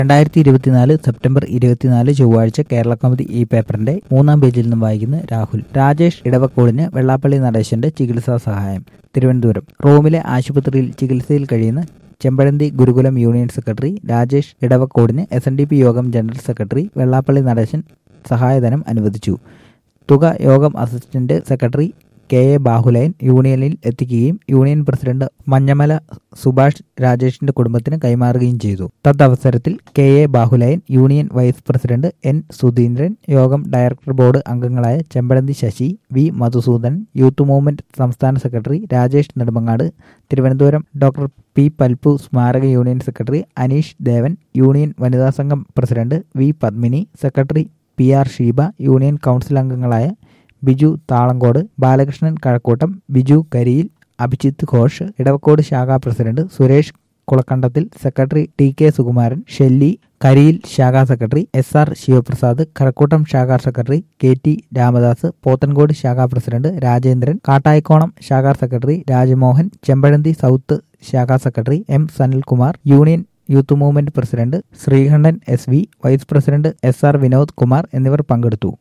രണ്ടായിരത്തി ഇരുപത്തിനാല് സെപ്റ്റംബർ ഇരുപത്തിനാല് ചൊവ്വാഴ്ച കേരള കൗമുദി ഈ പേപ്പറിന്റെ മൂന്നാം പേജിൽ നിന്നും വായിക്കുന്ന രാഹുൽ രാജേഷ് ഇടവക്കോടിന് വെള്ളാപ്പള്ളി നടേശന്റെ ചികിത്സാ സഹായം തിരുവനന്തപുരം റോമിലെ ആശുപത്രിയിൽ ചികിത്സയിൽ കഴിയുന്ന ചെമ്പഴന്തി ഗുരുകുലം യൂണിയൻ സെക്രട്ടറി രാജേഷ് ഇടവക്കോടിന് S N D P Yogam general secretary Vellappally Natesan സഹായധനം അനുവദിച്ചു തുക Yogam assistant secretary K A Bahuleyan യൂണിയനിൽ എത്തിക്കുകയും യൂണിയൻ പ്രസിഡന്റ് മഞ്ഞമല സുഭാഷ് രാജേഷിന്റെ കുടുംബത്തിന് കൈമാറുകയും ചെയ്തു തദവസരത്തിൽ K A Bahuleyan union vice president N Sudheendran Yogam director board അംഗങ്ങളായ Chempazhanthi Sasi V Madhusoodanan youth movement സംസ്ഥാന secretary Rajesh Nedumangad Thiruvananthapuram doctor P Palpu സ്മാരക union secretary Aneesh Devan union വനിതാ സംഘം president V Padmini secretary P R Sheeba union council അംഗങ്ങളായ ബിജു താളങ്കോട് ബാലകൃഷ്ണൻ കഴക്കൂട്ടം ബിജു കരിയിൽ അഭിജിത്ത് ഘോഷ് ഇടവക്കോട് ശാഖാ president Suresh Kulakkandathil secretary T K Sukumaran Shelly Kariyil ശാഖാ secretary S R Sivaprasad Kazhakkoottam ശാഖാ secretary K T Ramadas Pothencode ശാഖാ പ്രസിഡന്റ് രാജേന്ദ്രൻ കാട്ടായിക്കോണം ശാഖാ സെക്രട്ടറി രാജമോഹൻ ചെമ്പഴന്തി സൗത്ത് ശാഖാ secretary M Sanilkumar union youth movement president Sreekantan S V vice president S R Vinod Kumar എന്നിവർ പങ്കെടുത്തു